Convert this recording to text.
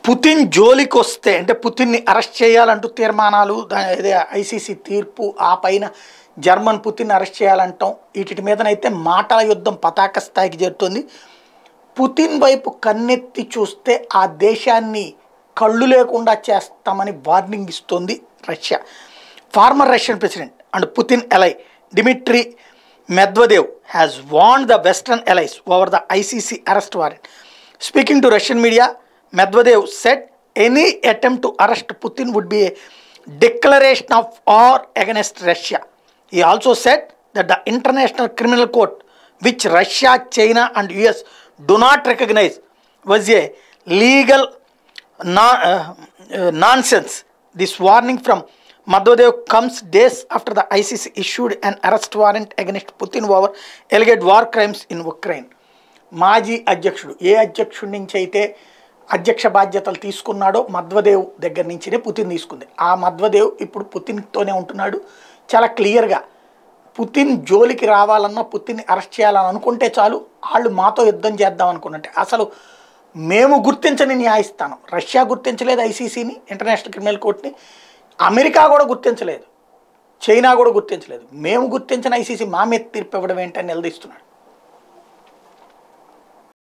Putin జోలికి వస్తే అంటే పుతిన్ని అరెస్ట్ చేయాలంటూ తీర్మానాలు దా- ఇదే ఐసీసీ తీర్పు ఆ పైన జర్మన్ పుతిన్ అరెస్ట్ చేయాలంటాం వీటి మీదనైతే మాటల యుద్ధం పతాక స్థాయికి చేరుతుంది పుతిన్ వైపు కన్నెత్తి చూస్తే ఆ దేశాన్ని కళ్ళు లేకుండా చేస్తామని వార్నింగ్ ఇస్తోంది Russia former Russian president and Putin ally Dmitry Medvedev has warn the western allies over the ICC arrest warrant speaking to Russian media Medvedev said any attempt to arrest Putin would be a declaration of war against Russia. He also said that the International Criminal Court, which Russia, China, and US do not recognize, was a legal no- uh, uh, nonsense. This warning from Madhvadev comes days after the ICC issued an arrest warrant against Putin over alleged war crimes in Ukraine. మాజీ అధ్యక్షుడు ఏ అధ్యక్షుడి నుంచి అయితే అధ్యక్ష బాధ్యతలు తీసుకున్నాడో మధ్వదేవ్ దగ్గర నుంచినే Putin తీసుకుంది ఆ మధ్వదేవ్ ఇప్పుడు పుతిన్తోనే ఉంటున్నాడు చాలా క్లియర్గా పుతిన్ జోలికి రావాలన్నా పుతిన్ని అరెస్ట్ చేయాలని అనుకుంటే చాలు వాళ్ళు మాతో యుద్ధం చేద్దాం అనుకున్నట్టే అసలు మేము గుర్తించని న్యాయస్థానం రష్యా గుర్తించలేదు ఐసీసీని ఇంటర్నేషనల్ క్రిమినల్ కోర్టుని అమెరికా కూడా గుర్తించలేదు చైనా కూడా గుర్తించలేదు మేము గుర్తించిన ఐసీసీ మా మీద తీర్పు ఇవ్వడం ఏంటని నిలదీస్తున్నాడు